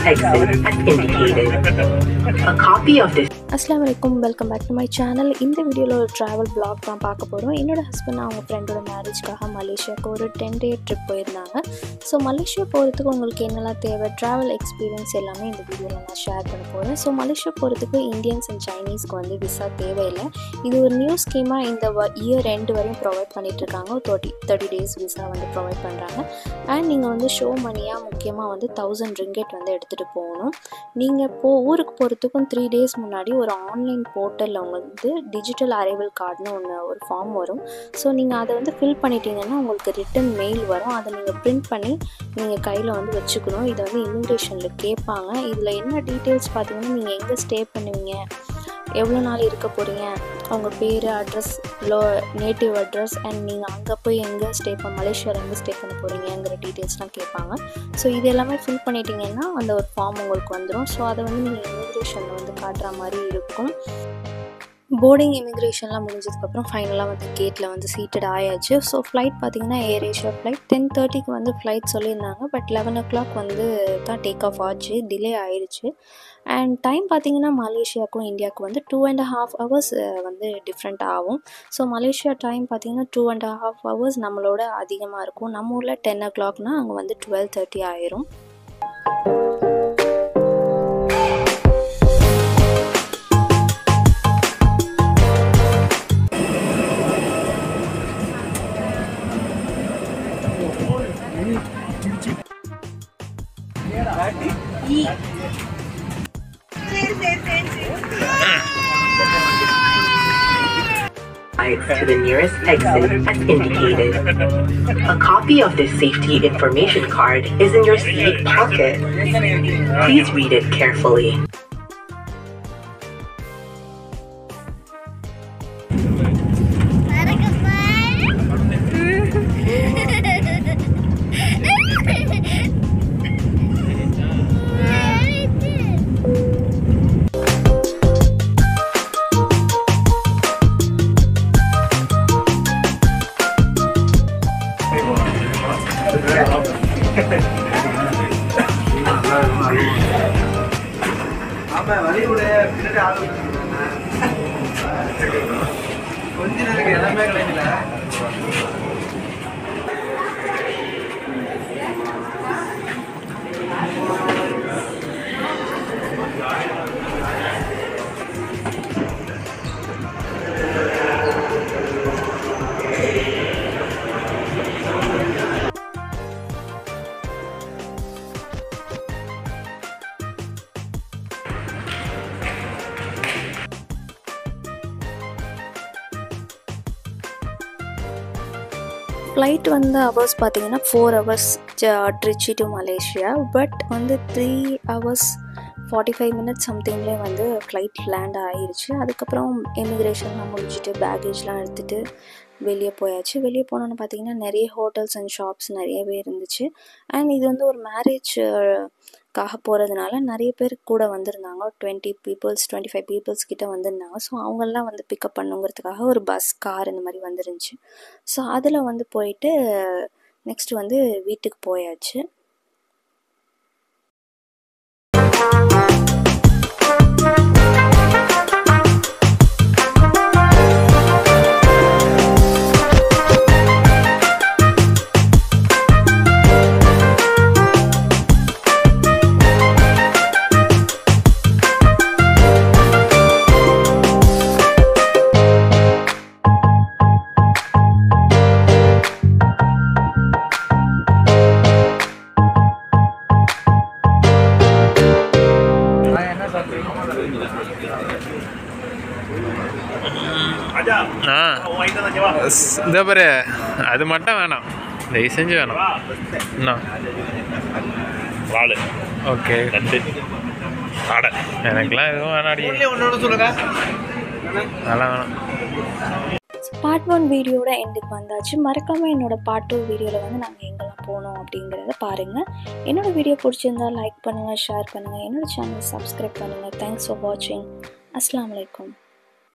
exit as indicated. A copy of this அஸ்லாம் வலைக்கும் welcome back to my channel இந்த வீடியோவில் ஒரு ட்ராவல் vlog தான் பார்க்க போகிறோம் என்னோட ஹஸ்பண்ட் அவங்க ஃப்ரெண்டோட மேரேஜ்க்காக மலேசியாவுக்கு ஒரு டென் டே ட்ரிப் போயிருந்தாங்க ஸோ மலேசியா போகிறதுக்கு உங்களுக்கு என்னெல்லாம் தேவை ட்ராவல் எக்ஸ்பீரியன்ஸ் எல்லாமே இந்த வீடியோவில் நான் ஷேர் பண்ண போகிறேன் ஸோ மலேசியா போகிறதுக்கு இந்தியன்ஸ் அண்ட் சைனீஸ்க்கு வந்து விசா தேவையில்லை இது ஒரு நியூ ஸ்கீமாக இந்த இயர் ரெண்டு வரையும் ப்ரொவைட் பண்ணிட்டு இருக்காங்க தேர்ட்டி தேர்ட்டி டேஸ் விசா வந்து ப்ரொவைட் பண்ணுறாங்க அண்ட் நீங்கள் வந்து ஷோ மணியாக முக்கியமாக வந்து தௌசண்ட் ரிங்கெட் வந்து எடுத்துகிட்டு போகணும் நீங்கள் போ ஊருக்கு போகிறதுக்கும் த்ரீ டேஸ் முன்னாடி ஒரு ஆன்லைன் போர்ட்டலில் உங்களுக்கு வந்து டிஜிட்டல் அரைவல் கார்டுன்னு ஒன்று ஒரு ஃபார்ம் வரும் ஸோ நீங்கள் அதை வந்து ஃபில் பண்ணிட்டீங்கன்னா உங்களுக்கு ரிட்டன் மெயில் வரும் அதை நீங்கள் பிரிண்ட் பண்ணி நீங்கள் கையில் வந்து வச்சுக்கணும் இதை வந்து இமிக்ரேஷனில் கேட்பாங்க இதில் என்ன டீட்டெயில்ஸ் பார்த்தீங்கன்னா நீங்கள் எங்கே ஸ்டே பண்ணுவீங்க எவ்வளோ நாள் இருக்க போகிறீங்க அவங்க பேர் அட்ரஸ் லோ நேட்டிவ் அட்ரஸ் அண்ட் நீங்கள் அங்கே போய் எங்கே ஸ்டே பண்ண மலேசியாவில் எங்கே ஸ்டே பண்ண போகிறீங்கிற டீட்டெயில்ஸ்லாம் கேட்பாங்க ஸோ இது எல்லாமே ஃபில் பண்ணிட்டீங்கன்னா அந்த ஒரு ஃபார்ம் உங்களுக்கு வந்துடும் ஸோ அதை வந்து நீங்கள் இமிக்ரேஷனில் வந்து காட்டுற மாதிரி இருக்கும் போர்டிங் இமிக்ரேஷன்லாம் முடிஞ்சதுக்கப்புறம் ஃபைனலாக வந்து கேட்டில் வந்து சீட்டட் ஆயாச்சு ஸோ ஃப்ளைட் பார்த்தீங்கன்னா ஏர் ஏஷியா ஃப்ளைட் டென் தேர்ட்டிக்கு வந்து ஃப்ளைட் சொல்லியிருந்தாங்க பட் லெவன் ஓ கிளாக் வந்து தான் டேக் ஆஃப் ஆச்சு டிலே ஆயிடுச்சு அண்ட் டைம் பார்த்தீங்கன்னா மலேசியாவுக்கும் இந்தியாவுக்கும் வந்து டூ அண்ட் ஹாஃப் ஹவர்ஸ் வந்து டிஃப்ரெண்ட் ஆகும் ஸோ மலேசியா டைம் பார்த்தீங்கன்னா டூ அண்ட் ஹாஃப் ஹவர்ஸ் நம்மளோட அதிகமாக இருக்கும் நம்ம ஊரில் டென் ஓ கிளாக்னா அங்கே வந்து டுவெல் தேர்ட்டி ஆயிரும் to the nearest exit as indicated. A copy of this safety information card is in your seat pocket. Please read it carefully. ஆமா வழி கூட பின்னாடி ஆள் கொஞ்ச நேரம் எல்லாமே கிடைக்கல ஃப்ளைட் வந்து ஹவர்ஸ் பார்த்தீங்கன்னா four hours Trichy to Malaysia but வந்து three hours forty five minutes சம்திங்லேயே வந்து ஃப்ளைட் லேண்ட் ஆகிருச்சு அதுக்கப்புறம் இமிக்ரேஷன்லாம் முடிச்சுட்டு பேகேஜ்லாம் எடுத்துகிட்டு வெளியே போயாச்சு வெளியே போனோன்னு பார்த்தீங்கன்னா நிறைய ஹோட்டல்ஸ் அண்ட் ஷாப்ஸ் நிறையவே இருந்துச்சு அண்ட் இது வந்து ஒரு மேரேஜ் காக போகிறதுனால நிறைய பேர் கூட வந்திருந்தாங்க twenty peoples twenty five peoples கிட்ட வந்திருந்தாங்க ஸோ அவங்கெல்லாம் வந்து பிக்கப் பண்ணுங்கிறதுக்காக ஒரு பஸ் கார் இந்த மாதிரி வந்துருந்துச்சு ஸோ அதில் வந்து போயிட்டு நெக்ஸ்ட் வந்து வீட்டுக்கு போயாச்சு நான் என்ன சாப்பிடுறேன் ஆ இந்த பாரு அது மட்டும் வேணாம் தயவு செஞ்சு வேணாம் என்ன வாழை ஓகே நண்டு ஆடை எனக்குலாம் எதுவும் வேணாடி ஒன்னொன்று சொல்லுங்க அதெல்லாம் வேணாம் பார்ட் ஒன் வீடியோட எண்டுக்கு வந்தாச்சு மறக்காமல் என்னோட பார்ட் டூ வீடியோவில் வந்து நாங்கள் எங்கெல்லாம் போனோம் அப்படிங்கிறத பாருங்கள் என்னோட வீடியோ பிடிச்சிருந்தா லைக் பண்ணுங்கள் ஷேர் பண்ணுங்கள் என்னோட சேனல் சப்ஸ்கிரைப் பண்ணுங்கள் தேங்க்ஸ் ஃபார் வாட்சிங் அஸ்லாம் வலைக்கம்